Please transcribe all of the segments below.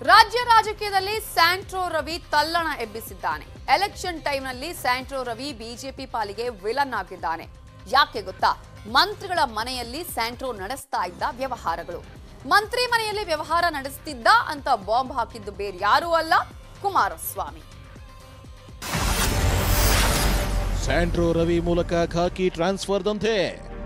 ರಾಜ್ಯ ರಾಜಕೀಯದಲ್ಲಿ ಸ್ಯಾಂಟ್ರೋ ರವಿ ತಲ್ಲಣ ಎಬ್ಬಿಸಿದ್ದಾನೆ ಎಲೆಕ್ಷನ್ ಟೈಮ್ನಲ್ಲಿ ಸ್ಯಾಂಟ್ರೋ ರವಿ ಬಿಜೆಪಿ ಪಾಲಿಗೆ ವಿಲನ್ ಆಗಿದ್ದಾನೆ ಯಾಕೆ ಗೊತ್ತಾ ಮಂತ್ರಿಗಳ ಮನೆಯಲ್ಲಿ ಸ್ಯಾಂಟ್ರೋ ನಡೆಸ್ತಾ ಇದ್ದ ವ್ಯವಹಾರಗಳು ಮಂತ್ರಿ ಮನೆಯಲ್ಲಿ ವ್ಯವಹಾರ ನಡೆಸ್ತಿದ್ದ ಅಂತ ಬಾಂಬ್ ಹಾಕಿದ್ದು ಬೇರೆ ಯಾರೂ ಅಲ್ಲ ಕುಮಾರಸ್ವಾಮಿ ಸ್ಯಾಂಟ್ರೋ ರವಿ ಮೂಲಕ ಖಾಕಿ ಟ್ರಾನ್ಸ್ಫರ್ ದಂತೆ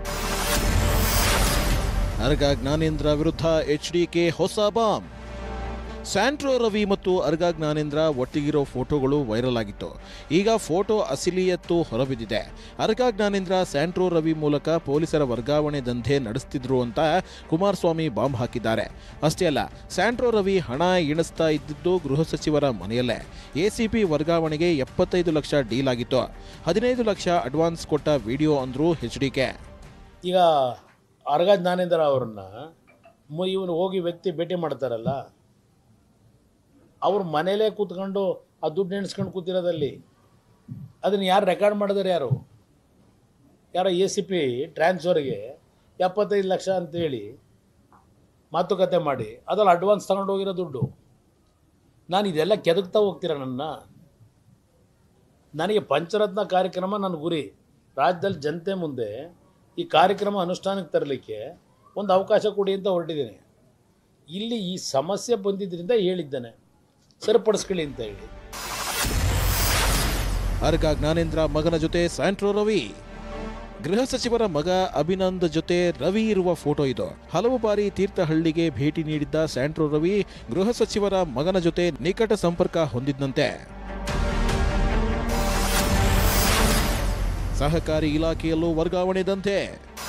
ಅರ್ಗ ಜ್ಞಾನೇಂದ್ರ ವಿರುದ್ಧ ಎಚ್ಡಿಕೆ ಹೊಸ ಬಾಂಬ್ ಸ್ಯಾಂಟ್ರೋ ರವಿ ಮತ್ತು ಅರ್ಗ ಜ್ಞಾನೇಂದ್ರ ಒಟ್ಟಿಗಿರೋ ಫೋಟೋಗಳು ವೈರಲ್ ಆಗಿತ್ತು ಈಗ ಫೋಟೋ ಅಸಿಲಿಯತ್ತು ಹೊರಬಿದ್ದಿದೆ ಅರ್ಗ ಜ್ಞಾನೇಂದ್ರ ಸ್ಯಾಂಟ್ರೋ ರವಿ ಮೂಲಕ ಪೊಲೀಸರ ವರ್ಗಾವಣೆ ದಂಧೆ ನಡೆಸ್ತಿದ್ರು ಅಂತ ಕುಮಾರಸ್ವಾಮಿ ಬಾಂಬ್ ಹಾಕಿದ್ದಾರೆ ಅಷ್ಟೇ ಅಲ್ಲ ಸ್ಯಾಂಟ್ರೋ ರವಿ ಹಣ ಇಣಿಸ್ತಾ ಇದ್ದಿದ್ದು ಗೃಹ ಸಚಿವರ ಮನೆಯಲ್ಲೇ ಎಸಿಪಿ ವರ್ಗಾವಣೆಗೆ ಎಪ್ಪತ್ತೈದು ಲಕ್ಷ ಡೀಲ್ ಆಗಿತ್ತು ಹದಿನೈದು ಲಕ್ಷ ಅಡ್ವಾನ್ಸ್ ಕೊಟ್ಟ ವಿಡಿಯೋ ಅಂದ್ರು ಎಚ್ಡಿಕೆ ಈಗ ಅರ್ಗ ಜ್ಞಾನೇಂದ್ರ ಅವ್ರನ್ನ ಮು- ಇವನು ಹೋಗಿ ವ್ಯಕ್ತಿ ಭೇಟಿ ಮಾಡ್ತಾರಲ್ಲ ಅವ್ರ ಮನೇಲೇ ಕೂತ್ಕೊಂಡು ಆ ದುಡ್ಡು ಎಣಿಸ್ಕೊಂಡು ಕೂತಿರೋದಲ್ಲಿ ಅದನ್ನು ಯಾರು ರೆಕಾರ್ಡ್ ಮಾಡಿದಾರೆ ಯಾರು ಯಾರೋ ಎ ಸಿ ಪಿ ಟ್ರಾನ್ಸ್ಫರ್ಗೆ ಎಪ್ಪತ್ತೈದು ಲಕ್ಷ ಅಂತೇಳಿ ಮಾತುಕತೆ ಮಾಡಿ ಅದ್ರಲ್ಲಿ ಅಡ್ವಾನ್ಸ್ ತಗೊಂಡು ಹೋಗಿರೋ ದುಡ್ಡು ನಾನು ಇದೆಲ್ಲ ಕೆದಕ್ತಾ ಹೋಗ್ತೀರ ನನ್ನ ನನಗೆ ಪಂಚರತ್ನ ಕಾರ್ಯಕ್ರಮ ನನ್ನ ಗುರಿ ರಾಜ್ಯದಲ್ಲಿ ಜನತೆ ಮುಂದೆ ಈ ಕಾರ್ಯಕ್ರಮ ಅನುಷ್ಠಾನಕ್ಕೆ ತರಲಿಕ್ಕೆ ಒಂದು ಅವಕಾಶ ಕೊಡಿ ಅಂತ ಹೊರಟಿದ್ದೇನೆ ಇಲ್ಲಿ ಈ ಸಮಸ್ಯೆ ಬಂದಿದ್ದರಿಂದ ಹೇಳಿದ್ದೇನೆ ಸರಿಪಡಿಸ್ಕೊಳ್ಳಿ ಅಂತ ಹೇಳಿ ಅರ್ಗ ಜ್ಞಾನೇಂದ್ರ ಮಗನ ಜೊತೆ ಸ್ಯಾಂಟ್ರೋ ರವಿ ಗೃಹ ಸಚಿವರ ಮಗ ಅಭಿನಂದ್ ಜೊತೆ ರವಿ ಇರುವ ಫೋಟೋ ಇದು ಹಲವು ಬಾರಿ ತೀರ್ಥಹಳ್ಳಿಗೆ ಭೇಟಿ ನೀಡಿದ್ದ ಸ್ಯಾಂಟ್ರೋ ರವಿ ಗೃಹ ಸಚಿವರ ಮಗನ ಜೊತೆ ನಿಕಟ ಸಂಪರ್ಕ ಹೊಂದಿದ್ದಂತೆ ಸಹಕಾರಿ ಇಲಾಖೆಯಲ್ಲೂ ವರ್ಗಾವಣೆ ದಂತೆ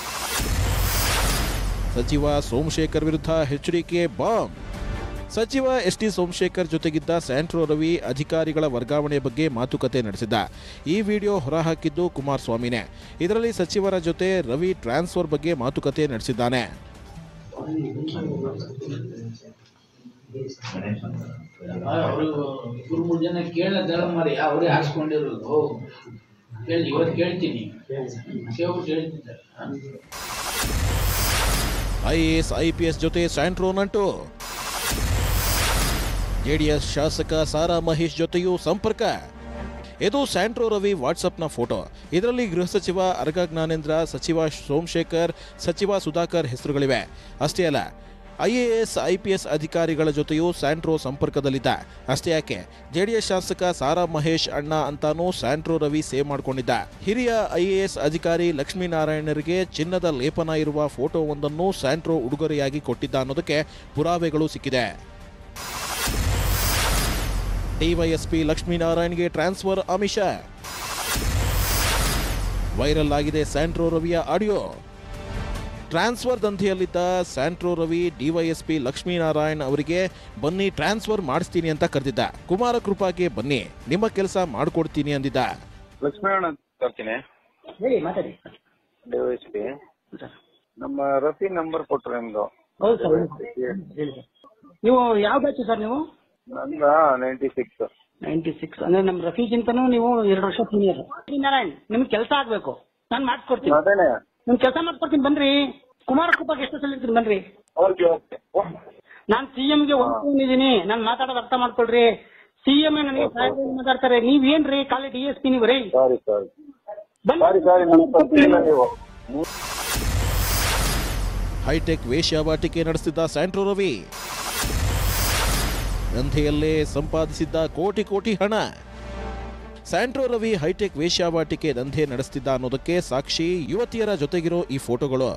ಸಚಿವ ಸೋಮಶೇಖರ್ ವಿರುದ್ಧ ಎಚ್ಚರಿಕೆ ಬಾಂಬ್ ಸಚಿವ ಎಸ್ ಟಿ ಸೋಮಶೇಖರ್ ಜೊತೆಗಿದ್ದ ಸ್ಯಾಂಟ್ರೋ ರವಿ ಅಧಿಕಾರಿಗಳ ವರ್ಗಾವಣೆ ಬಗ್ಗೆ ಮಾತುಕತೆ ನಡೆಸಿದ್ದ ಈ ವಿಡಿಯೋ ಹೊರಹಾಕಿದ್ದು ಕುಮಾರಸ್ವಾಮಿನೇ ಇದರಲ್ಲಿ ಸಚಿವರ ಜೊತೆ ರವಿ ಟ್ರಾನ್ಸ್ಫರ್ ಬಗ್ಗೆ ಮಾತುಕತೆ ನಡೆಸಿದ್ದಾನೆ ಅವರು ಇಬ್ರು ಮೂರು ಜನ ಕೇಳದಲ್ಲ ಮರಿ ಅವರೇ ಹಾಕ್ಸ್ಕೊಂಡಿರೋದು ಕೇಳಿ ಇವತ್ತು ಕೇಳ್ತೀನಿ ಕೇಳ್ಬಿಟ್ಟು ಹೇಳ್ತಿದ್ದಾರೆ ಐಎಎಸ್ ಐಪಿಎಸ್ ಜೊತೆ ಸ್ಯಾಂಟ್ರೋ ನಂಟು ಜೆಡಿಎಸ್ ಶಾಸಕ ಸಾರಾ ಮಹೇಶ್ ಜೊತೆಯೂ ಸಂಪರ್ಕ ಇದು ಸ್ಯಾಂಟ್ರೋ ರವಿ ವಾಟ್ಸಪ್ನ ಫೋಟೋ ಇದರಲ್ಲಿ ಗೃಹ ಸಚಿವ ಅರ್ಗ ಜ್ಞಾನೇಂದ್ರ ಸಚಿವ ಸೋಮಶೇಖರ್ ಸಚಿವ ಸುಧಾಕರ್ ಹೆಸರುಗಳಿವೆ ಅಷ್ಟೇ ಅಲ್ಲ ಐಎಎಸ್ ಐಪಿಎಸ್ ಅಧಿಕಾರಿಗಳ ಜೊತೆಯೂ ಸ್ಯಾಂಟ್ರೋ ಸಂಪರ್ಕದಲ್ಲಿದ್ದ ಅಷ್ಟೇ ಯಾಕೆ ಜೆಡಿಎಸ್ ಶಾಸಕ ಸಾರಾ ಮಹೇಶ್ ಅಣ್ಣ ಅಂತಾನೂ ಸ್ಯಾಂಟ್ರೋ ರವಿ ಸೇವ್ ಮಾಡಿಕೊಂಡಿದ್ದ ಹಿರಿಯ ಐಎಎಸ್ ಅಧಿಕಾರಿ ಲಕ್ಷ್ಮೀನಾರಾಯಣರಿಗೆ ಚಿನ್ನದ ಲೇಪನ ಇರುವ ಫೋಟೋವೊಂದನ್ನು ಸ್ಯಾಂಟ್ರೋ ಉಡುಗೊರೆಯಾಗಿ ಕೊಟ್ಟಿದ್ದ ಅನ್ನೋದಕ್ಕೆ ಪುರಾವೆಗಳು ಸಿಕ್ಕಿದೆ ಡಿವೈಎಸ್ಪಿ ಲಕ್ಷ್ಮೀನಾರಾಯಣ್ಗೆ ಟ್ರಾನ್ಸ್ಫರ್ ಆಮಿಷ ವೈರಲ್ ಆಗಿದೆ ಸ್ಯಾಂಟ್ರೋ ರವಿಯ ಆಡಿಯೋ ಟ್ರಾನ್ಸ್ಫರ್ ದಂಧೆಯಲ್ಲಿದ್ದ ಸ್ಯಾಂಟ್ರೋ ರವಿ ಡಿವೈಎಸ್ಪಿ ಲಕ್ಷ್ಮೀನಾರಾಯಣ್ ಅವರಿಗೆ ಬನ್ನಿ ಟ್ರಾನ್ಸ್ಫರ್ ಮಾಡಿಸ್ತೀನಿ ಅಂತ ಕರೆದಿದ್ದ ಕುಮಾರ ಕೃಪಾಗೆ ಬನ್ನಿ ನಿಮ್ಮ ಕೆಲಸ ಮಾಡಿಕೊಡ್ತೀನಿ ಅಂದಿದ್ದ ಲಕ್ಷ್ಮೀನಾರಾಯಣ ತರ್ತೀನಿ ಹೇಳಿ ಮಾತಾಡಿ ಡಿವೈಸ್ ಪಿ ನಮ್ಮ ರಫಿ ನಂಬರ್ ಕೊಟ್ರು ನಿಮ್ದು ಹೌದು ಸರ್ ಹೇಳಿ ಸರ್ ನೀವು ಯಾವ ಬ್ಯಾಚ್ ಸರ್ ನೀವು ನಂದ ನೈಂಟಿ ಸಿಕ್ಸ್ ನೈಂಟಿ ಸಿಕ್ಸ್ ಅಂದ್ರೆ ನಮ್ಮ ರಫೀಗಿಂತನೂ ನೀವು ಎರಡು ವರ್ಷ ಸೀನಿಯರ್ ನಾರಾಯಣ್ ನಿಮ್ಗೆ ಕೆಲಸ ಆಗ್ಬೇಕು ನಾನು ಮಾಡ್ಕೊಡ್ತೀನಿ ಅದೇನೆ ನಿಮ್ ಕೆಲಸ ಮಾಡ್ಕೊಡ್ತೀನಿ ಬನ್ರಿ ಕುಮಾರ ಕೃಪಾಗೆ ಎಷ್ಟು ಸಲ ಇರ್ತೀನಿ ಬನ್ರಿ ಓಕೆ ಓಕೆ ನಾನ್ ಸಿ ಗೆ ಹೊಂದಿದ್ದೀನಿ ನಾನು ಮಾತಾಡೋದು ಅರ್ಥ ಮಾಡ್ಕೊಳ್ರಿ ಸಿ ಎಂ ನನಗೆ ಸಾಹೇಬ್ರು ಮಾತಾಡ್ತಾರೆ ನೀವೇನ್ರಿ ಖಾಲಿ ಡಿ ಎಸ್ ಪಿ ನೀವು ರೀ ಸಾರಿ ಸಾರಿ ಬನ್ನಿ ಸಾರಿ ಸಾರಿ ನನ್ನ ತಪ್ಪಿಲ್ಲ ನೀವು ಹೈಟೆಕ್ ವೇಶ್ಯಾವಾಟಿಕೆ ನಡೆಸಿದ್ದ ಸ್ಯಾಂಟ್ರೋ ರವಿ ದಂಧೆಯಲ್ಲೇ ಸಂಪಾದಿಸಿದ್ದ ಕೋಟಿ ಕೋಟಿ ಹಣ ಸ್ಯಾಂಟ್ರೋ ರವಿ ಹೈಟೆಕ್ ವೇಶ್ಯಾವಾಟಿಕೆ ದಂಧೆ ನಡೆಸ್ತಿದ್ದ ಅನ್ನೋದಕ್ಕೆ ಸಾಕ್ಷಿ ಯುವತಿಯರ ಜೊತೆಗಿರೋ ಈ ಫೋಟೋಗಳು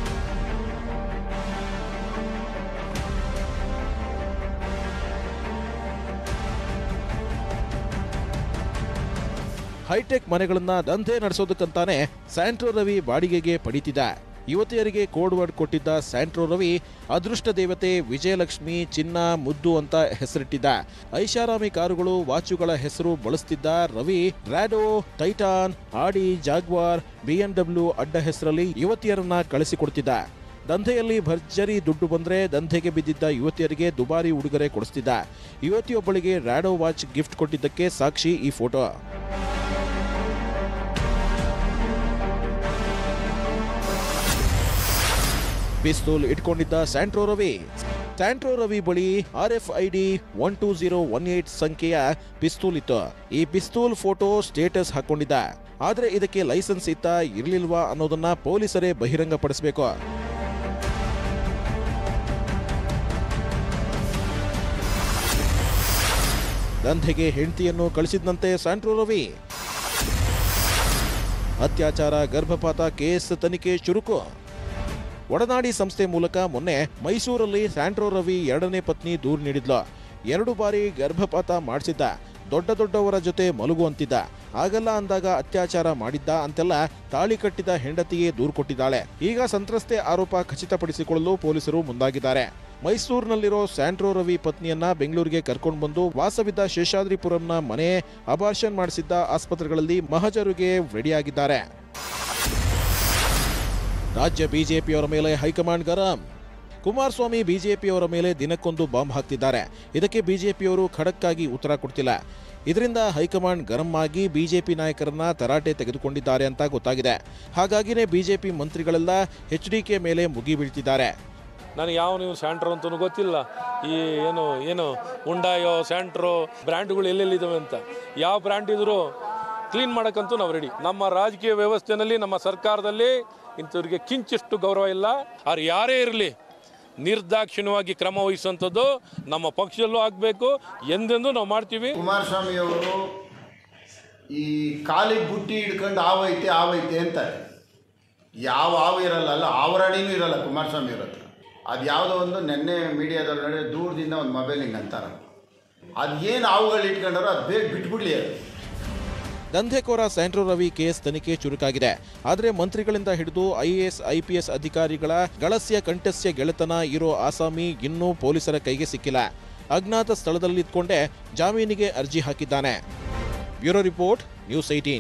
ಹೈಟೆಕ್ ಮನೆಗಳನ್ನ ದಂಧೆ ನಡೆಸೋದಕ್ಕಂತಾನೆ ಸ್ಯಾಂಟ್ರೋ ರವಿ ಬಾಡಿಗೆಗೆ ಪಡಿತಿದ್ದ ಯುವತಿಯರಿಗೆ ಕೋಡ್ ವರ್ಡ್ ಕೊಟ್ಟಿದ್ದ ಸ್ಯಾಂಟ್ರೋ ರವಿ ಅದೃಷ್ಟ ದೇವತೆ ವಿಜಯಲಕ್ಷ್ಮಿ ಚಿನ್ನ ಮುದ್ದು ಅಂತ ಹೆಸರಿಟ್ಟಿದ್ದ ಐಷಾರಾಮಿ ಕಾರುಗಳು ವಾಚುಗಳ ಹೆಸರು ಬಳಸ್ತಿದ್ದ Ravi Rado Titan Audi Jaguar BMW ಅಡ್ಡ ಹೆಸರಲ್ಲಿ ಯುವತಿಯರನ್ನ ಕಳಿಸಿಕೊಡ್ತಿದ್ದ ದಂಧೆಯಲ್ಲಿ ಭರ್ಜರಿ ದುಡ್ಡು ಬಂದ್ರೆ ದಂಧೆಗೆ ಬಿದ್ದಿದ್ದ ಯುವತಿಯರಿಗೆ ದುಬಾರಿ ಉಡುಗೊರೆ ಕೊಡಿಸ್ತಿದ್ದ ಯುವತಿಯೊಬ್ಬಳಿಗೆ ರ್ಯಾಡೋ ವಾಚ್ ಗಿಫ್ಟ್ ಕೊಟ್ಟಿದ್ದಕ್ಕೆ ಸಾಕ್ಷಿ ಈ ಫೋಟೋ ಪಿಸ್ತೂಲ್ ಇಟ್ಕೊಂಡಿದ್ದ ಸ್ಯಾಂಟ್ರೋ ರವಿ ಸ್ಯಾಂಟ್ರೋ ರವಿ ಬಳಿ RFID one two zero one eight ಸಂಖ್ಯೆಯ ಪಿಸ್ತೂಲ್ ಇತ್ತು ಈ ಪಿಸ್ತೂಲ್ ಫೋಟೋ ಸ್ಟೇಟಸ್ ಹಾಕೊಂಡಿದ್ದ ಆದ್ರೆ ಇದಕ್ಕೆ ಲೈಸೆನ್ಸ್ ಇತ್ತ ಇರ್ಲಿಲ್ವಾ ಅನ್ನೋದನ್ನ ಪೊಲೀಸರೇ ಬಹಿರಂಗಪಡಿಸಬೇಕು ದಂಧೆಗೆ ಹೆಂಡತಿಯನ್ನು ಕಳಿಸಿದ್ನಂತೆ ಸ್ಯಾಂಟ್ರೋ ರವಿ ಅತ್ಯಾಚಾರ ಗರ್ಭಪಾತ ಕೇಸ್ ತನಿಖೆ ಚುರುಕು ಒಡನಾಡಿ ಸಂಸ್ಥೆ ಮೂಲಕ ಮೊನ್ನೆ ಮೈಸೂರಲ್ಲಿ ಸ್ಯಾಂಟ್ರೋ ರವಿ ಎರಡನೇ ಪತ್ನಿ ದೂರು ನೀಡಿದ್ಲು ಎರಡು ಬಾರಿ ಗರ್ಭಪಾತ ಮಾಡಿಸಿದ್ದ ದೊಡ್ಡ ದೊಡ್ಡವರ ಜೊತೆ ಮಲಗುವಂತಿದ್ದ ಆಗಲ್ಲ ಅಂದಾಗ ಅತ್ಯಾಚಾರ ಮಾಡಿದ್ದ ಅಂತೆಲ್ಲ ತಾಳಿ ಕಟ್ಟಿದ ಹೆಂಡತಿಯೇ ದೂರು ಕೊಟ್ಟಿದ್ದಾಳೆ ಈಗ ಸಂತ್ರಸ್ತೆ ಆರೋಪ ಖಚಿತಪಡಿಸಿಕೊಳ್ಳಲು ಪೊಲೀಸರು ಮುಂದಾಗಿದ್ದಾರೆ ಮೈಸೂರಿನಲ್ಲಿರೋ ಸ್ಯಾಂಟ್ರೋ ರವಿ ಪತ್ನಿಯನ್ನ ಬೆಂಗಳೂರಿಗೆ ಕರ್ಕೊಂಡು ಬಂದು ವಾಸವಿದ್ದ ಶೇಷಾದ್ರಿಪುರಂನ ಮನೆ ಅಬಾರ್ಷನ್ ಮಾಡಿಸಿದ್ದ ಆಸ್ಪತ್ರೆಗಳಲ್ಲಿ ಮಹಜರುಗೆ ರೆಡಿಯಾಗಿದ್ದಾರೆ ರಾಜ್ಯ ಬಿಜೆಪಿಯವರ ಮೇಲೆ ಹೈಕಮಾಂಡ್ ಗರಂ ಕುಮಾರಸ್ವಾಮಿ ಬಿಜೆಪಿಯವರ ಮೇಲೆ ದಿನಕ್ಕೊಂದು ಬಾಂಬ್ ಹಾಕ್ತಿದ್ದಾರೆ ಇದಕ್ಕೆ ಬಿಜೆಪಿಯವರು ಖಡಕ್ಕಾಗಿ ಉತ್ತರ ಕೊಡ್ತಿಲ್ಲ ಇದರಿಂದ ಹೈಕಮಾಂಡ್ ಗರಂ ಆಗಿ ಬಿಜೆಪಿ ನಾಯಕರನ್ನ ತರಾಟೆ ತೆಗೆದುಕೊಂಡಿದ್ದಾರೆ ಅಂತ ಗೊತ್ತಾಗಿದೆ ಹಾಗಾಗಿನೇ ಬಿಜೆಪಿ ಮಂತ್ರಿಗಳೆಲ್ಲ ಎಚ್ ಡಿ ಕೆ ಮೇಲೆ ಮುಗಿ ಬೀಳ್ತಿದ್ದಾರೆ ನನಗೆ ಯಾವ ನೀವು ಸ್ಯಾಂಟ್ರೋ ಅಂತಲೂ ಗೊತ್ತಿಲ್ಲ ಈ ಏನು ಏನು ಉಂಡಾಯೋ ಸ್ಯಾಂಟ್ರೋ ಬ್ರ್ಯಾಂಡ್ಗಳು ಎಲ್ಲೆಲ್ಲಿದ್ದಾವೆ ಅಂತ ಯಾವ ಬ್ರ್ಯಾಂಡ್ ಇದ್ರೂ ಕ್ಲೀನ್ ಮಾಡೋಕ್ಕಂತೂ ನಾವು ರೆಡಿ ನಮ್ಮ ರಾಜಕೀಯ ವ್ಯವಸ್ಥೆಯಲ್ಲಿ ನಮ್ಮ ಸರ್ಕಾರದಲ್ಲಿ ಇಂಥವ್ರಿಗೆ ಕಿಂಚಿಷ್ಟು ಗೌರವ ಇಲ್ಲ ಅವ್ರು ಯಾರೇ ಇರಲಿ ನಿರ್ದಾಕ್ಷಿಣ್ಯವಾಗಿ ಕ್ರಮ ವಹಿಸುವಂಥದ್ದು ನಮ್ಮ ಪಕ್ಷದಲ್ಲೂ ಆಗಬೇಕು ಎಂದೆಂದೂ ನಾವು ಮಾಡ್ತೀವಿ ಕುಮಾರಸ್ವಾಮಿ ಅವರು ಈ ಕಾಲಿಗೆ ಬುಟ್ಟಿ ಹಿಡ್ಕೊಂಡು ಆವೈತೆ ಆವೈತೆ ಅಂತಾರೆ ಯಾವ ಹಾವು ಇರಲ್ಲ ಅಲ್ಲ ಆವರಣಿನೂ ಇರಲ್ಲ ಕುಮಾರಸ್ವಾಮಿ ಅವ್ರ ಹತ್ರ ಅದು ಯಾವುದೋ ಒಂದು ನೆನ್ನೆ ಮೀಡಿಯಾದಲ್ಲಿ ನೋಡಿದ್ರೆ ದೂರದಿಂದ ಒಂದು ಮೊಬೈಲ್ ಹಿಂಗೆ ಅಂತಾರೆ ಅದು ಏನು ಹಾವುಗಳು ಇಟ್ಕೊಂಡಾರೋ ಅದು ಬೇಗ ಬಿಟ್ಬಿಡ್ಲಿ ಅದು ದಂಧೆಕೋರ ಸ್ಯಾಂಟ್ರೋ ರವಿ ಕೇಸ್ ತನಿಖೆ ಚುರುಕಾಗಿದೆ ಆದರೆ ಮಂತ್ರಿಗಳಿಂದ ಹಿಡಿದು ಐಎಎಸ್ ಐಪಿಎಸ್ ಅಧಿಕಾರಿಗಳ ಗಳಸ್ಯ ಕಂಠಸ್ಯ ಗೆಳೆತನ ಇರೋ ಆಸಾಮಿ ಇನ್ನೂ ಪೊಲೀಸರ ಕೈಗೆ ಸಿಕ್ಕಿಲ್ಲ ಅಜ್ಞಾತ ಸ್ಥಳದಲ್ಲಿದ್ಕೊಂಡೇ ಜಾಮೀನಿಗೆ ಅರ್ಜಿ ಹಾಕಿದ್ದಾನೆ ಬ್ಯೂರೋ ರಿಪೋರ್ಟ್ ನ್ಯೂಸ್ ಏಟೀನ್